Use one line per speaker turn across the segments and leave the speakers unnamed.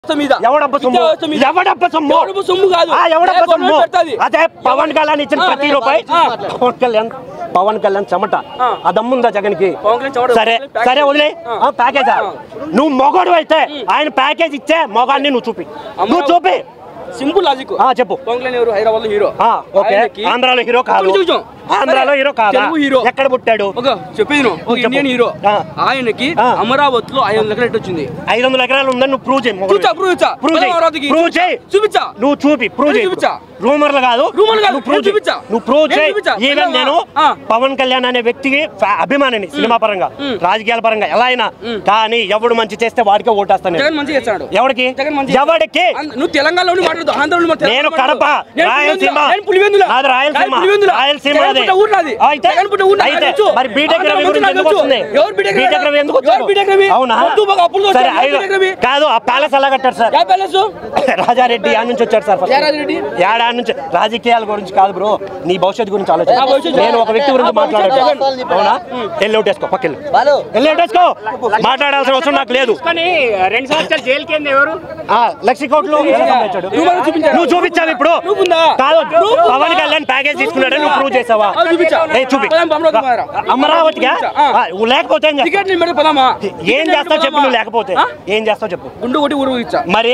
వ్యవస్థ మీద
ఎవడబ్బ సొమ్ము
విద్యా వ్యవస్థ మీద.
ఎవడబ్బ సొమ్ము
ఎవడబ్బ సొమ్ము కాదు
ఆ, ఎవడబ్బ
ఏ గవర్నమెంట్
సొమ్ము
పెడతాది.
అదే పవన్ కళ్యాణ్ ఇచ్చిన
ఆ,
ప్రతి రూపాయి
ఆ.
పవన్ కళ్యాణ్ పవన్ కళ్యాణ్ చెమట
ఆ.
ఆ దమ్ముందా జగన్ కి
పవన్ కళ్యాణ్ చెమట
సరే
ప్యాకేజ్.
సరే వదిలే
ఆ.
ప్యాకేజా
ఆ.
నువ్వు మొగడు అయితే ఆయన ప్యాకేజ్ ఇచ్చే మొగాన్ని నువ్వు చూపి నువ్వు చూపి
సింపుల్ లాజిక్
ఆ, చెప్పు
పవన్ కళ్యాణ్ ఎవరు హైదరాబాద్ లో హీరో
ఆ, ఓకే
ఆయనకి-
ఆంధ్రాలో హీరో కాదు
కొంచెం కొంచెం.
ఆంధ్రాలో
సరే,
హీరో కాదా
తెలుగు హీరో
ఎక్కడ పుట్టాడు
ఒక చెప్పేది నువ్వు, ఒక
చెప్పు.
ఇండియన్ హీరో
ఆ.
ఆయనకి
ఆ.
అమరావతిలో ఐదు వందల ఎకరాలు వచ్చింది
ఐదు వందల ఎకరాలు ఉందని నువ్వు ప్రూవ్ చేయి మొగడు.
చూచా ప్రూవ్ ఇచ్చా
Prove చేయి.
అమరావతికి
Prove చేయి.
చూపించా
నువ్వు చూపి ప్రూవ్
నేను
చేయి
చూపించా.
రూమర్లు కాదు
రూమర్లు కాదు,
నువ్వు ప్రూవ్
నేను
చేయి
చూపించా.
నువ్వు ప్రూవ్
నేను
చేయి
చూపించా.
ఈవెన్
వెళ్ళవా?
నేను
ఆ.
పవన్ కళ్యాణ్ అనే వ్యక్తికి ఫ్యా- అభిమానిని సినిమా పరంగా
మ్.
రాజకీయాల పరంగా ఎలా అయినా కానీ ఎవడు మంచి చేస్తే వాడికే ఓటేస్తాను నేను.
జగన్ మంచి చేస్తాడు
ఎవడికి
జగన్ మంచి
ఎవడికి
అంద- నువ్వు తెలంగాణలో మాట్లాడదు ఆంధ్రలో మాట్లాడు.
నేను కడప
నేను
రాయలసీమ
పులివెందుల. నేను పులివెందుల.
నాది రాయలసీమ
నేను పులివెందుల.
రాయలసీమ
జగన్
నాది.
పుట్టిన ఊరు నాది.
అయితే
జగన్ పుట్టిన ఊరు నాది.
అయితే
నాకు తెలుసు.
మరి బీటెక్
ఆంధ్ర
రవి
మంత్రి
గురించి
నాకు
ఎందుకు
తెలుసు.
వస్తుంది
ఎవరు బీటెక్ రవి?
బీటెక్ రవి ఎందుకు
ఎవరు
వచ్చారు?
బీటెక్ రవి?
అవునా
పొద్దు బాగా అప్పులు
సరే
వచ్చారు.
ఐదు-
బీటెక్ రవి?
కాదు ఆ ప్యాలెస్ ఎలా కట్టారు సార్
ఏ ప్యాలెస్
రాజారెడ్డి ఆ నుంచి వచ్చాడు సార్ first.
ఏ రాజారెడ్డి?
ఏడా నుంచి రాజకీయాల గురించి కాదు బ్రో నీ భవిష్యత్తు గురించి
నా
ఆలోచన
భవిష్యత్తు-
నేను ఒక వ్యక్తి గురించి
నా భవిష్యత్తు
మాట్లాడాను
జగన్.
అవునా వెళ్ళి ఒకటేసుకో పక్కన వెళ్ళి ఒకటేసుకో మాట్లాడాల్సిన అవసరం నాకు లేదు
కానీ రెండు సంవత్సరాలు జైలుకి ఏంది ఎవరు
ఆ, లక్ష కోట్లు ఎలా సంపాదించాడు?
నువ్వు మనకు చూపించావా?
నువ్వు చూపించావు ఇప్పుడు
నువ్వు ఉందా?
కాదు
నువ్వు
పవన్ కళ్యాణ్ ప్యాకేజ్ తీసుకున్నాడని నువ్వు ప్రూవ్ చేసావా
ఆ, చూపించా.
ఏ చూపి
పదాం, అమరావతి కుమారా.
అమరావతిగా
చూపించా. ఆ.
ఆ, నువ్వు లేకపోతే ఏం చేస్తావు?
టికెట్ నేను పెడితే పదామా
ఏం చేస్తావు చెప్పు నువ్వు లేకపోతే
ఆ?
ఏం చేస్తావు చెప్పు
గుండు కొట్టి ఊరు ఇచ్చా
మరి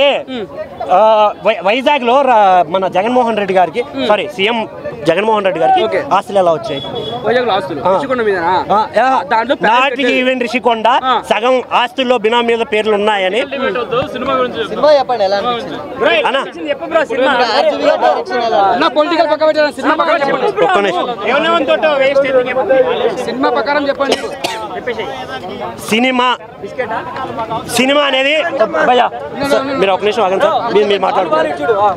వైజాగ్ లో మన జగన్మోహన్ రెడ్డి గారికి సారీ సీఎం జగన్మోహన్ రెడ్డి గారికి
ఓకే.
ఆస్తులు ఎలా వచ్చాయి
వైజాగ్ ఆస్తులు
ఆ.
రుషికొండ మీదనా
ఆ, యా.
దాంట్లో ప్యాలెస్
నాటికి
పెట్టేది.
ఈవెన్ రిషికొండ
ఆ.
సగం ఆస్తుల్లో బినామీల పేర్లు ఉన్నాయని
సినిమా గురించి
సినిమా చెప్పండి ఎలా అనిపించింది
అన్నా
చెప్పు బ్రో సినిమా
ఆర్జీవీ గారి డైరెక్షన్ ఎలా ఉంది?
నా పొలిటికల్ పక్క పెట్టాను సినిమా పక్కన చెప్పండి
ఒక్క నిమిషం
ఏమన్నా తోట వేస్ట్
సినిమా ప్రకారం చెప్పండి
సినిమా సినిమా అనేది భయ్యా, సార్, మీరు ఒక నిమిషం ఆగండి సార్ మీరు మీరు మాట్లాడుకోండి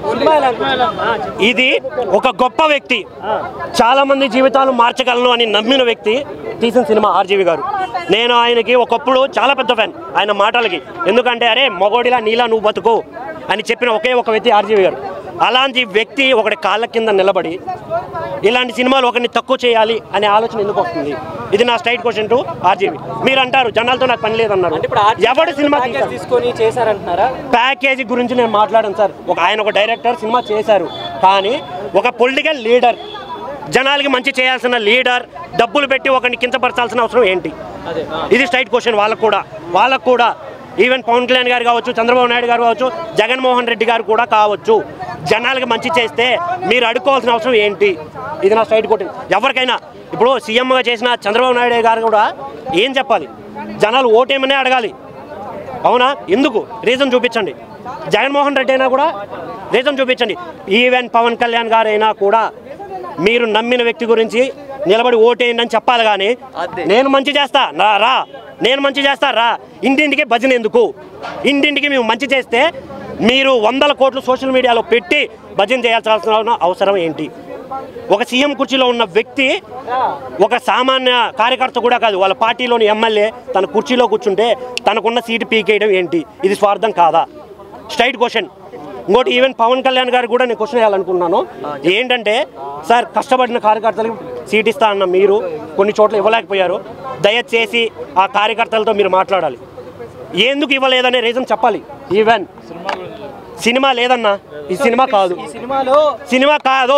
ఇది ఒక గొప్ప వ్యక్తి చాలా మంది జీవితాలు మార్చగలను అని నమ్మిన వ్యక్తి తీసిన సినిమా ఆర్జీవి గారు నేను ఆయనకి ఒకప్పుడు చాలా పెద్ద ఫ్యాన్ ఆయన మాటలకి ఎందుకంటే అరే మొగోడిలా నీలా నువ్వు బతుకు అని చెప్పిన ఒకే ఒక వ్యక్తి ఆర్జీవి గారు అలాంటి వ్యక్తి ఒకటి కాళ్ళ కింద నిలబడి ఇలాంటి సినిమాలు ఒకరిని తక్కువ చేయాలి అనే ఆలోచన ఎందుకు వస్తుంది ఇది నా స్ట్రైట్ క్వశ్చన్ టు ఆర్జీవి మీరు అంటారు జనాలతో నాకు పని లేదన్నారు ఎవడు సినిమా తీశారు
తీసుకొని చేశారంటున్నారా
ప్యాకేజీ గురించి నేను మాట్లాడాను సార్ ఒక ఆయన ఒక డైరెక్టర్ సినిమా చేశారు కానీ ఒక పొలిటికల్ లీడర్ జనాలకి మంచి చేయాల్సిన లీడర్ డబ్బులు పెట్టి ఒకరిని కించపరచాల్సిన అవసరం ఏంటి ఇది స్ట్రైట్ క్వశ్చన్ వాళ్ళకు కూడా వాళ్ళకు కూడా ఈవెన్ పవన్ కళ్యాణ్ గారు కావచ్చు చంద్రబాబు నాయుడు గారు కావచ్చు జగన్మోహన్ రెడ్డి గారు కూడా కావచ్చు జనాలకి మంచి చేస్తే మీరు అడుక్కోవాల్సిన అవసరం ఏంటి ఇది నా స్ట్రైట్ క్వశ్చన్ ఎవరికైనా ఇప్పుడు సీఎంగా చేసిన చంద్రబాబు నాయుడు గారు కూడా ఏం చెప్పాలి జనాలు ఓటేమనే అడగాలి అవునా ఎందుకు రీజన్ చూపించండి జగన్మోహన్ రెడ్డి అయినా కూడా రీజన్ చూపించండి ఈవెన్ పవన్ కళ్యాణ్ గారు అయినా కూడా మీరు నమ్మిన వ్యక్తి గురించి నిలబడి ఓటేయండి అని చెప్పాలి కానీ నేను మంచి చేస్తా నా రా నేను మంచి చేస్తా రా ఇంటింటికి భజన ఎందుకు ఇంటింటికి మేము మంచి చేస్తే మీరు వందల కోట్లు సోషల్ మీడియాలో పెట్టి భజన చేయాల్సిన అవసరం ఏంటి ఒక సీఎం కుర్చీలో ఉన్న వ్యక్తి ఒక సామాన్య కార్యకర్త కూడా కాదు వాళ్ళ పార్టీలోని ఎమ్మెల్యే తన కుర్చీలో కూర్చుంటే తనకున్న సీటు పీకేయడం ఏంటి ఇది స్వార్థం కాదా స్ట్రైట్ క్వశ్చన్ ఇంకోటి ఈవెన్ పవన్ కళ్యాణ్ గారు కూడా నేను క్వశ్చన్ వేయాలనుకున్నాను ఏంటంటే సార్ కష్టపడిన కార్యకర్తలకు సీట్ ఇస్తా అన్న మీరు కొన్ని చోట్ల ఇవ్వలేకపోయారు దయచేసి ఆ కార్యకర్తలతో మీరు మాట్లాడాలి ఎందుకు ఇవ్వలేదనే రీజన్ చెప్పాలి ఈవెన్ సినిమా లేదన్నా ఈ సినిమా కాదు
సినిమాలో
సినిమా కాదు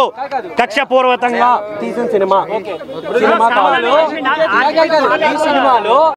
కక్షపూర్వకంగా తీసిన సినిమా సినిమా కాదు
ఈ సినిమాలో